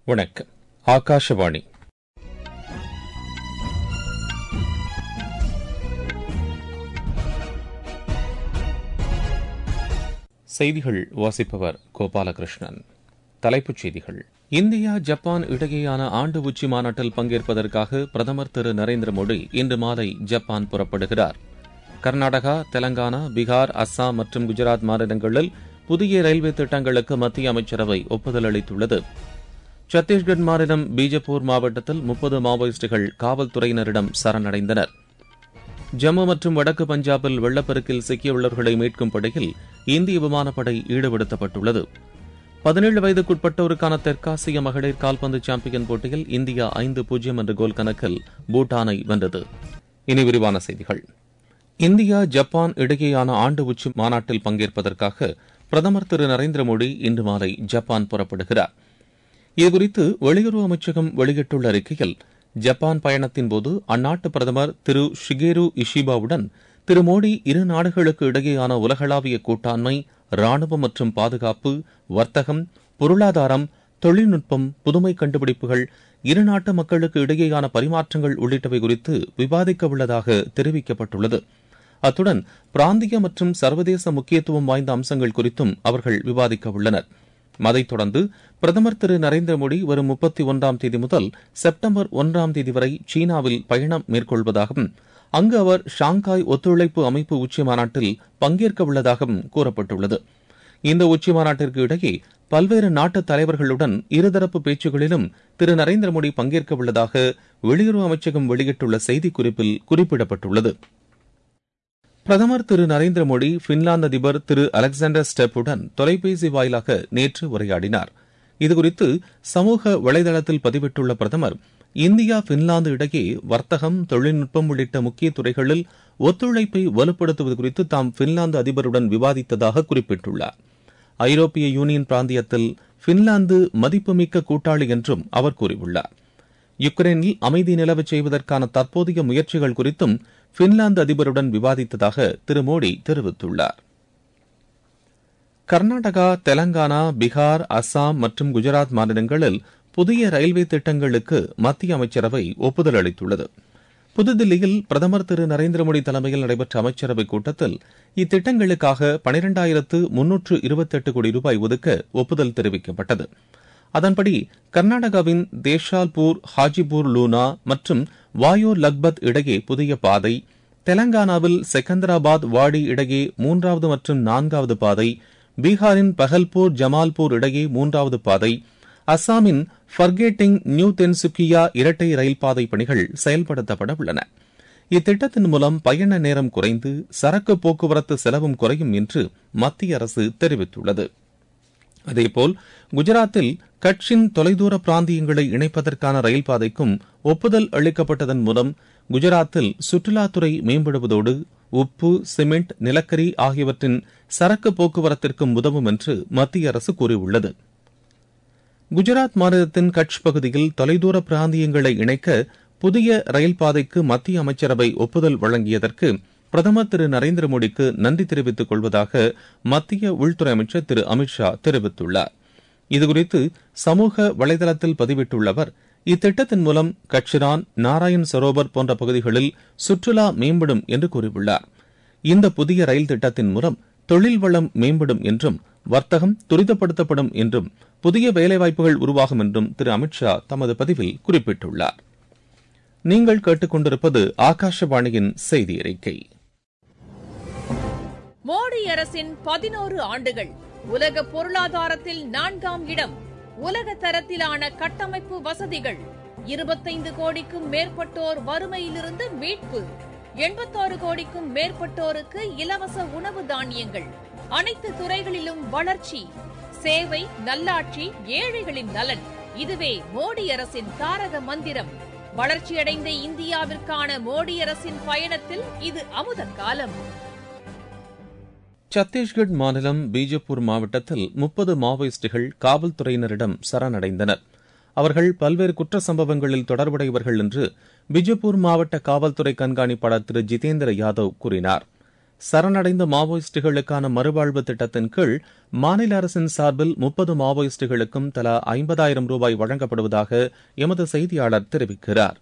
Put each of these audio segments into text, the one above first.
வணக்கம் ஆகாஷவாணி செய்திகள் வாசிப்பவர் கோபாலகிருஷ்ணன் தலைப்புச் செய்திகள் இந்தியா ஜப்பான் இடையேயான ஆண்டு உச்சி மாநாட்டில் பங்கேற்பதற்காக பிரதமர் திரு நரேந்திர மோடி இன்று மாலை ஜப்பான் புறப்படுகிறார் கர்நாடகா தெலங்கானா பீகார் அஸ்ஸாம் மற்றும் குஜராத் மாநிலங்களில் புதிய ரயில்வே திட்டங்களுக்கு மத்திய அமைச்சரவை ஒப்புதல் அளித்துள்ளது சத்தீஸ்கர் மாநிலம் பீஜப்பூர் மாவட்டத்தில் முப்பது மாவோயிஸ்டுகள் காவல்துறையினரிடம் சரணடைந்தனர் ஜம்மு மற்றும் வடக்கு பஞ்சாபில் வெள்ளப்பெருக்கில் சிக்கியுள்ளவர்களை மீட்கும் பணியில் இந்திய விமானப்படை ஈடுபடுத்தப்பட்டுள்ளது பதினேழு வயதுக்குட்பட்டோருக்கான தெற்காசிய மகளிர் கால்பந்து சாம்பியன் போட்டியில் இந்தியா ஐந்து பூஜ்ஜியம் என்ற கோல் கணக்கில் பூட்டானை வென்றது இனி விரிவான செய்திகள் இந்தியா ஜப்பான் இடையேயான ஆண்டு உச்சி மாநாட்டில் பங்கேற்பதற்காக பிரதமர் திரு நரேந்திர மோடி இன்று மாலை ஜப்பான் புறப்படுகிறார் இதுகுறித்து வெளியுறவு அமைச்சகம் வெளியிட்டுள்ள அறிக்கையில் ஜப்பான் பயணத்தின்போது அந்நாட்டு பிரதமர் திரு ஷிகேரு இஷிபாவுடன் திரு மோடி இரு நாடுகளுக்கு இடையேயான உலகளாவிய கூட்டாண்மை ராணுவம் மற்றும் பாதுகாப்பு வர்த்தகம் பொருளாதாரம் தொழில்நுட்பம் புதுமை கண்டுபிடிப்புகள் இரு நாட்டு மக்களுக்கு இடையேயான பரிமாற்றங்கள் உள்ளிட்டவை குறித்து விவாதிக்க உள்ளதாக தெரிவிக்கப்பட்டுள்ளது அத்துடன் பிராந்திய மற்றும் சர்வதேச முக்கியத்துவம் வாய்ந்த அம்சங்கள் குறித்தும் அவர்கள் விவாதிக்க உள்ளனர் அதைத் தொடர்ந்து பிரதமர் திரு நரேந்திர மோடி வரும் முப்பத்தி ஒன்றாம் தேதி முதல் செப்டம்பர் ஒன்றாம் தேதி வரை சீனாவில் பயணம் மேற்கொள்வதாகவும் அங்கு அவர் ஷாங்காய் ஒத்துழைப்பு அமைப்பு உச்சி மாநாட்டில் பங்கேற்க உள்ளதாகவும் கூறப்பட்டுள்ளது இந்த உச்சி மாநாட்டிற்கு இடையே பல்வேறு நாட்டு தலைவர்களுடன் இருதரப்பு பேச்சுகளிலும் திரு நரேந்திர மோடி பங்கேற்க உள்ளதாக வெளியுறவு அமைச்சகம் வெளியிட்டுள்ள செய்திக்குறிப்பில் குறிப்பிடப்பட்டுள்ளது பிரதமர் திரு நரேந்திர மோடி பின்லாந்து அதிபர் திரு அலெக்சாண்டர் ஸ்டெப்புடன் தொலைபேசி வாயிலாக நேற்று உரையாடினார் இதுகுறித்து சமூக வலைதளத்தில் பதிவிட்டுள்ள பிரதமர் இந்தியா பின்லாந்து இடையே வர்த்தகம் தொழில்நுட்பம் உள்ளிட்ட முக்கிய துறைகளில் ஒத்துழைப்பை வலுப்படுத்துவது குறித்து தாம் பின்லாந்து அதிபருடன் விவாதித்ததாக குறிப்பிட்டுள்ளார் ஐரோப்பிய யூனியன் பிராந்தியத்தில் பின்லாந்து மதிப்புமிக்க கூட்டாளி என்றும் அவர் கூறியுள்ளார் யுக்ரைனில் அமைதி நிலவச் செய்வதற்கான தற்போதைய முயற்சிகள் குறித்தும் பின்லாந்து அதிபருடன் விவாதித்ததாக திரு மோடி தெரிவித்துள்ளார் கர்நாடகா தெலங்கானா பீகார் அஸ்ஸாம் மற்றும் குஜராத் மாநிலங்களில் புதிய ரயில்வே திட்டங்களுக்கு மத்திய அமைச்சரவை ஒப்புதல் அளித்துள்ளது புதுதில்லியில் பிரதமர் திரு நரேந்திர மோடி தலைமையில் நடைபெற்ற அமைச்சரவைக் கூட்டத்தில் இத்திட்டங்களுக்காக பனிரெண்டாயிரத்து முன்னூற்று இருபத்தெட்டு கோடி ரூபாய் ஒதுக்க ஒப்புதல் தெரிவிக்கப்பட்டது அதன்படி கர்நாடகாவின் தேஷால்பூர் ஹாஜிபூர் லூனா மற்றும் வாயோ லக்பத் இடையே புதிய பாதை தெலங்கானாவில் செகந்தராபாத் வாடி இடையே மூன்றாவது மற்றும் நான்காவது பாதை பீகாரின் பஹல்பூர் ஜமால்பூர் இடையே மூன்றாவது பாதை அஸ்ஸாமின் ஃபர்கேட்டிங் நியூ தென்சுக்கியா இரட்டை ரயில் பாதை பணிகள் செயல்படுத்தப்பட உள்ளன இத்திட்டத்தின் மூலம் பயண நேரம் குறைந்து சரக்கு போக்குவரத்து செலவும் குறையும் என்று மத்திய அரசு தெரிவித்துள்ளது அதேபோல் குஜராத்தில் கட்சின் தொலைதூர பிராந்தியங்களை இணைப்பதற்கான ரயில் பாதைக்கும் ஒப்புதல் அளிக்கப்பட்டதன் மூலம் குஜராத்தில் சுற்றுலாத்துறை மேம்படுவதோடு உப்பு சிமெண்ட் நிலக்கரி ஆகியவற்றின் சரக்கு போக்குவரத்திற்கும் உதவும் என்று மத்திய அரசு கூறியுள்ளது குஜராத் மாநிலத்தின் கட்ச் பகுதியில் தொலைதூர பிராந்தியங்களை இணைக்க புதிய ரயில் பாதைக்கு மத்திய அமைச்சரவை ஒப்புதல் வழங்கியதற்கு பிரதமர் திரு நரேந்திர மோடிக்கு நன்றி தெரிவித்துக் கொள்வதாக மத்திய உள்துறை அமைச்சர் திரு அமித்ஷா தெரிவித்துள்ளார் இதுகுறித்து சமூக வலைதளத்தில் பதிவிட்டுள்ள அவர் இத்திட்டத்தின் மூலம் கட்சிரான் நாராயண் சரோவர் போன்ற பகுதிகளில் சுற்றுலா மேம்படும் என்று கூறியுள்ளார் இந்த புதிய ரயில் திட்டத்தின் மூலம் தொழில் வளம் மேம்படும் என்றும் வர்த்தகம் துரிதப்படுத்தப்படும் என்றும் புதிய வேலைவாய்ப்புகள் உருவாகும் என்றும் திரு அமித்ஷா தமது பதிவில் குறிப்பிட்டுள்ளார் நீங்கள் கேட்டுக்கொண்டிருப்பது ஆகாஷவாணியின் செய்தி அறிக்கை மோடி அரசின் பதினோரு ஆண்டுகள் உலக பொருளாதாரத்தில் நான்காம் இடம் உலக தரத்திலான கட்டமைப்பு வசதிகள் இருபத்தைந்து கோடிக்கும் மேற்பட்டோர் வறுமையிலிருந்து மீட்பு எண்பத்தாறு கோடிக்கும் மேற்பட்டோருக்கு இலவச உணவு தானியங்கள் அனைத்து துறைகளிலும் வளர்ச்சி சேவை நல்லாட்சி ஏழைகளின் நலன் இதுவே மோடி அரசின் தாரக மந்திரம் வளர்ச்சியடைந்த இந்தியாவிற்கான மோடி அரசின் பயணத்தில் இது அமுத காலம் சத்தீஸ்கட் மாநிலம் பீஜப்பூர் மாவட்டத்தில் முப்பது மாவோயிஸ்டுகள் காவல்துறையினரிடம் சரணடைந்தனர் அவர்கள் பல்வேறு குற்ற சம்பவங்களில் தொடர்புடையவர்கள் என்று பிஜப்பூர் மாவட்ட காவல்துறை கண்காணிப்பாளர் திரு ஜிதேந்திர யாதவ் கூறினார் சரணடைந்த மாவோயிஸ்டுகளுக்கான மறுவாழ்வு திட்டத்தின் கீழ் மாநில அரசின் சார்பில் முப்பது மாவோயிஸ்டுகளுக்கும் தலா ஐம்பதாயிரம் ரூபாய் வழங்கப்படுவதாக எமது செய்தியாளர் தெரிவிக்கிறார்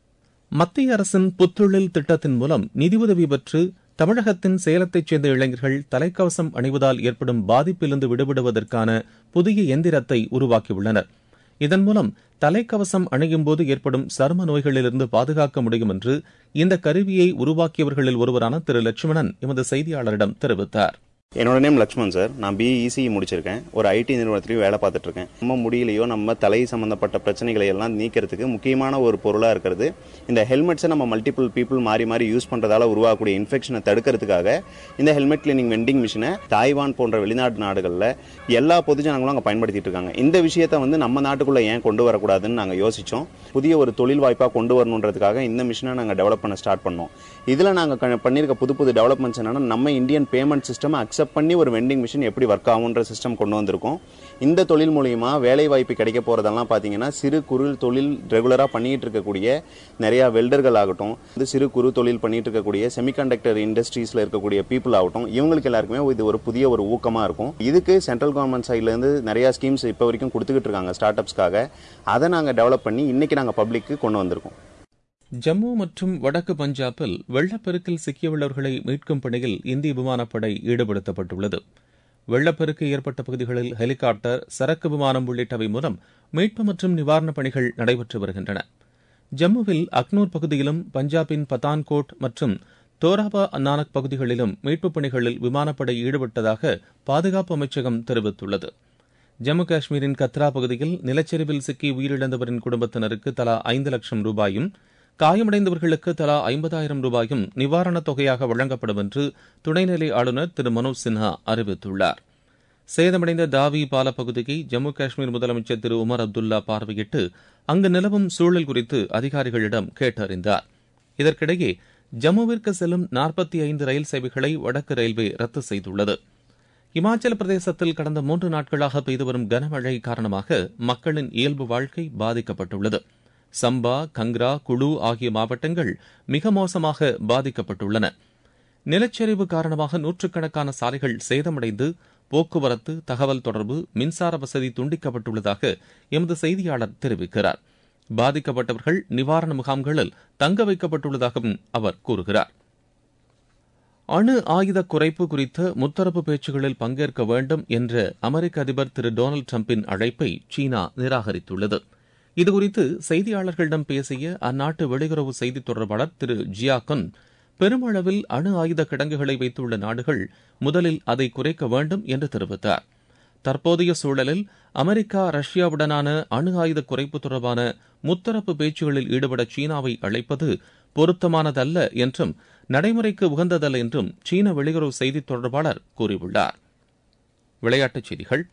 மத்திய அரசின் புத்தொழில் திட்டத்தின் மூலம் நிதியுதவி பெற்று தமிழகத்தின் சேலத்தைச் சேர்ந்த இளைஞர்கள் தலைக்கவசம் அணிவதால் ஏற்படும் பாதிப்பிலிருந்து விடுபடுவதற்கான புதிய எந்திரத்தை உருவாக்கியுள்ளனர் இதன் மூலம் தலைக்கவசம் அணியும் போது ஏற்படும் சரும நோய்களிலிருந்து பாதுகாக்க முடியும் என்று இந்த கருவியை உருவாக்கியவர்களில் ஒருவரான திரு லட்சுமணன் எமது செய்தியாளரிடம் தெரிவித்தார் என்னோட நேம் லக்ஷ்மண் சார் நான் பிஇ இசிஇ முடிச்சிருக்கேன் ஒரு ஐடி நிறுவனத்திலையும் வேலை பார்த்துட்டு இருக்கேன் நம்ம முடியலையோ நம்ம தலை சம்பந்தப்பட்ட பிரச்சனைகளை எல்லாம் நீக்கிறதுக்கு முக்கியமான ஒரு பொருளாக இருக்கிறது இந்த ஹெல்மெட்ஸை நம்ம மல்டிபிள் பீப்புள் மாறி மாறி யூஸ் பண்ணுறதால உருவாகக்கூடிய இன்ஃபெக்ஷனை தடுக்கிறதுக்காக இந்த ஹெல்மெட் கிளீனிங் வெண்டிங் மிஷினை தாய்வான் போன்ற வெளிநாட்டு நாடுகளில் எல்லா பொதுஜனங்களும் அங்கே பயன்படுத்திட்டு இருக்காங்க இந்த விஷயத்தை வந்து நம்ம நாட்டுக்குள்ளே ஏன் கொண்டு வரக்கூடாதுன்னு நாங்கள் யோசித்தோம் புதிய ஒரு தொழில் வாய்ப்பாக கொண்டு வரணுன்றதுக்காக இந்த மிஷினை நாங்கள் டெவலப் பண்ண ஸ்டார்ட் பண்ணோம் இதில் நாங்கள் பண்ணியிருக்க புது புது டெவலப்மெண்ட்ஸ் என்னன்னா நம்ம இந்தியன் பேமெண்ட் சிஸ்டம் அக்செப்ட் பண்ணி ஒரு வெண்டிங் மிஷின் எப்படி ஒர்க் ஆகுன்ற சிஸ்டம் கொண்டு வந்திருக்கோம் இந்த தொழில் மூலியமா வேலை வாய்ப்பு கிடைக்க போறதெல்லாம் பார்த்தீங்கன்னா சிறு குறு தொழில் ரெகுலராக பண்ணிட்டு இருக்கக்கூடிய நிறைய வெல்டர்கள் ஆகட்டும் இந்த சிறு குறு தொழில் பண்ணிட்டு இருக்கக்கூடிய செமிகண்டக்டர் இண்டஸ்ட்ரீஸ்ல இருக்கக்கூடிய பீப்புள் ஆகட்டும் இவங்களுக்கு எல்லாருக்குமே இது ஒரு புதிய ஒரு ஊக்கமா இருக்கும் இதுக்கு சென்ட்ரல் கவர்மெண்ட் சைட்ல இருந்து நிறைய ஸ்கீம்ஸ் இப்போ வரைக்கும் கொடுத்துக்கிட்டு இருக்காங்க ஸ்டார்ட் அப்ஸ்க்காக அதை நாங்கள் டெவலப் பண்ணி இன்னைக்கு நாங்கள் பப்ளிக்கு கொண்டு வந்திருக்கோம் ஜம்மு மற்றும் வடக்கு பஞ்சாபில் வெள்ளப்பெருக்கில் சிக்கியுள்ளவர்களை மீட்கும் பணியில் இந்திய விமானப்படை ஈடுபடுத்தப்பட்டுள்ளது வெள்ளப்பெருக்கு ஏற்பட்ட பகுதிகளில் ஹெலிகாப்டர் சரக்கு விமானம் உள்ளிட்டவை மூலம் மீட்பு மற்றும் நிவாரணப் பணிகள் நடைபெற்று வருகின்றன ஜம்முவில் அக்னூர் பகுதியிலும் பஞ்சாபின் பத்தான்கோட் மற்றும் தோராபா நானக் பகுதிகளிலும் மீட்புப் பணிகளில் விமானப்படை ஈடுபட்டதாக பாதுகாப்பு அமைச்சகம் தெரிவித்துள்ளது ஜம்மு காஷ்மீரின் கத்ரா பகுதியில் நிலச்சரிவில் சிக்கி உயிரிழந்தவரின் குடும்பத்தினருக்கு தலா ஐந்து லட்சம் ரூபாயும் காயமடைந்தவர்களுக்கு தலா ஐம்பதாயிரம் ரூபாயும் நிவாரணத் தொகையாக வழங்கப்படும் என்று துணைநிலை ஆளுநர் திரு மனோஜ் சின்ஹா அறிவித்துள்ளார் சேதமடைந்த தாவி பால பகுதியை ஜம்மு காஷ்மீர் முதலமைச்சர் திரு உமர் அப்துல்லா பார்வையிட்டு அங்கு நிலவும் சூழல் குறித்து அதிகாரிகளிடம் கேட்டறிந்தார் இதற்கிடையே ஜம்முவிற்கு செல்லும் நாற்பத்தி ஐந்து ரயில் சேவைகளை வடக்கு ரயில்வே ரத்து செய்துள்ளது இமாச்சல பிரதேசத்தில் கடந்த மூன்று நாட்களாக பெய்து வரும் கனமழை காரணமாக மக்களின் இயல்பு வாழ்க்கை பாதிக்கப்பட்டுள்ளது சம்பா கங்ரா குழு ஆகிய மாவட்டங்கள் மிக மோசமாக பாதிக்கப்பட்டுள்ளன நிலச்சரிவு காரணமாக நூற்றுக்கணக்கான சாலைகள் சேதமடைந்து போக்குவரத்து தகவல் தொடர்பு மின்சார வசதி துண்டிக்கப்பட்டுள்ளதாக எமது செய்தியாளர் தெரிவிக்கிறார் பாதிக்கப்பட்டவர்கள் நிவாரண முகாம்களில் தங்க வைக்கப்பட்டுள்ளதாகவும் அவர் கூறுகிறார் அணு ஆயுத குறைப்பு குறித்த முத்தரப்பு பேச்சுகளில் பங்கேற்க வேண்டும் என்ற அமெரிக்க அதிபர் திரு டொனால்டு டிரம்பின் அழைப்பை சீனா நிராகரித்துள்ளது இதுகுறித்து செய்தியாளர்களிடம் பேசிய அந்நாட்டு வெளியுறவு செய்தித் தொடர்பாளர் திரு ஜியாகன் பெருமளவில் அணு ஆயுத கிடங்குகளை வைத்துள்ள நாடுகள் முதலில் அதை குறைக்க வேண்டும் என்று தெரிவித்தார் தற்போதைய சூழலில் அமெரிக்கா ரஷ்யாவுடனான அணு ஆயுத குறைப்பு தொடர்பான முத்தரப்பு பேச்சுகளில் ஈடுபட சீனாவை அழைப்பது பொருத்தமானதல்ல என்றும் நடைமுறைக்கு உகந்ததல்ல என்றும் சீன வெளியுறவு செய்தித் தொடர்பாளர் கூறியுள்ளார் விளையாட்டுச் செய்திகள்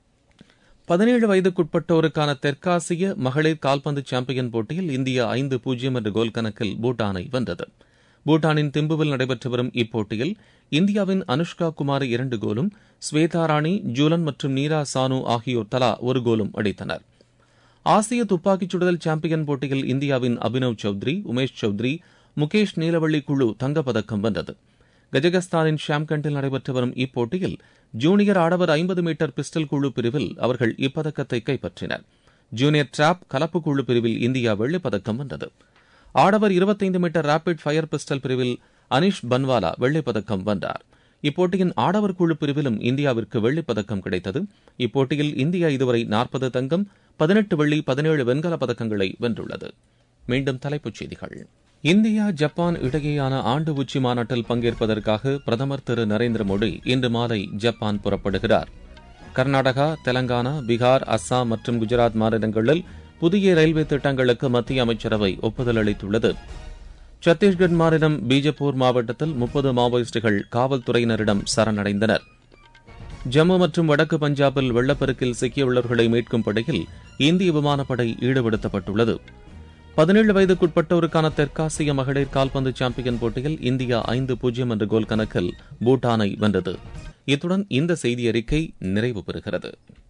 பதினேழு வயதுக்குட்பட்டோருக்கான தெற்காசிய மகளிர் கால்பந்து சாம்பியன் போட்டியில் இந்தியா ஐந்து பூஜ்ஜியம் என்ற கோல் கணக்கில் பூட்டானை வென்றது பூட்டானின் திம்புவில் நடைபெற்று வரும் இப்போட்டியில் இந்தியாவின் அனுஷ்கா குமாரி இரண்டு கோலும் ஸ்வேதா ராணி ஜூலன் மற்றும் நீரா சானு ஆகியோர் தலா ஒரு கோலும் அடித்தனர் ஆசிய துப்பாக்கிச் சுடுதல் சாம்பியன் போட்டியில் இந்தியாவின் அபினவ் சௌத்ரி உமேஷ் சௌத்ரி முகேஷ் நீலவள்ளி குழு தங்கப்பதக்கம் வென்றது கஜகஸ்தானின் ஷாம்கண்டில் நடைபெற்று வரும் இப்போட்டியில் ஜூனியர் ஆடவர் ஐம்பது மீட்டர் பிஸ்டல் குழு பிரிவில் அவர்கள் இப்பதக்கத்தை கைப்பற்றினர் ஜூனியர் டிராப் கலப்பு குழு பிரிவில் இந்தியா வெள்ளிப்பதக்கம் வென்றது ஆடவர் இருபத்தைந்து மீட்டர் ரேபிட் ஃபயர் பிஸ்டல் பிரிவில் அனிஷ் பன்வாலா வெள்ளிப்பதக்கம் வென்றார் இப்போட்டியின் ஆடவர் குழு பிரிவிலும் இந்தியாவிற்கு வெள்ளிப்பதக்கம் கிடைத்தது இப்போட்டியில் இந்தியா இதுவரை நாற்பது தங்கம் பதினெட்டு வெள்ளி பதினேழு வெண்கலப் பதக்கங்களை வென்றுள்ளது மீண்டும் தலைப்புச் செய்திகள் இந்தியா ஜப்பான் இடையேயான ஆண்டு உச்சி மாநாட்டில் பங்கேற்பதற்காக பிரதமர் திரு நரேந்திர மோடி இன்று மாலை ஜப்பான் புறப்படுகிறார் கர்நாடகா தெலங்கானா பீகார் அஸ்ஸாம் மற்றும் குஜராத் மாநிலங்களில் புதிய ரயில்வே திட்டங்களுக்கு மத்திய அமைச்சரவை ஒப்புதல் அளித்துள்ளது சத்தீஸ்கர் மாநிலம் பீஜப்பூர் மாவட்டத்தில் முப்பது மாவோயிஸ்டுகள் காவல்துறையினரிடம் சரணடைந்தனர் ஜம்மு மற்றும் வடக்கு பஞ்சாபில் வெள்ளப்பெருக்கில் சிக்கியுள்ளவர்களை மீட்கும் பணியில் இந்திய விமானப்படை ஈடுபடுத்தப்பட்டுள்ளது பதினேழு வயதுக்குட்பட்டோருக்கான தெற்காசிய மகளிர் கால்பந்து சாம்பியன் போட்டியில் இந்தியா ஐந்து பூஜ்ஜியம் என்ற கோல் கணக்கில் பூட்டானை வென்றது இத்துடன் இந்த செய்தி அறிக்கை நிறைவு பெறுகிறது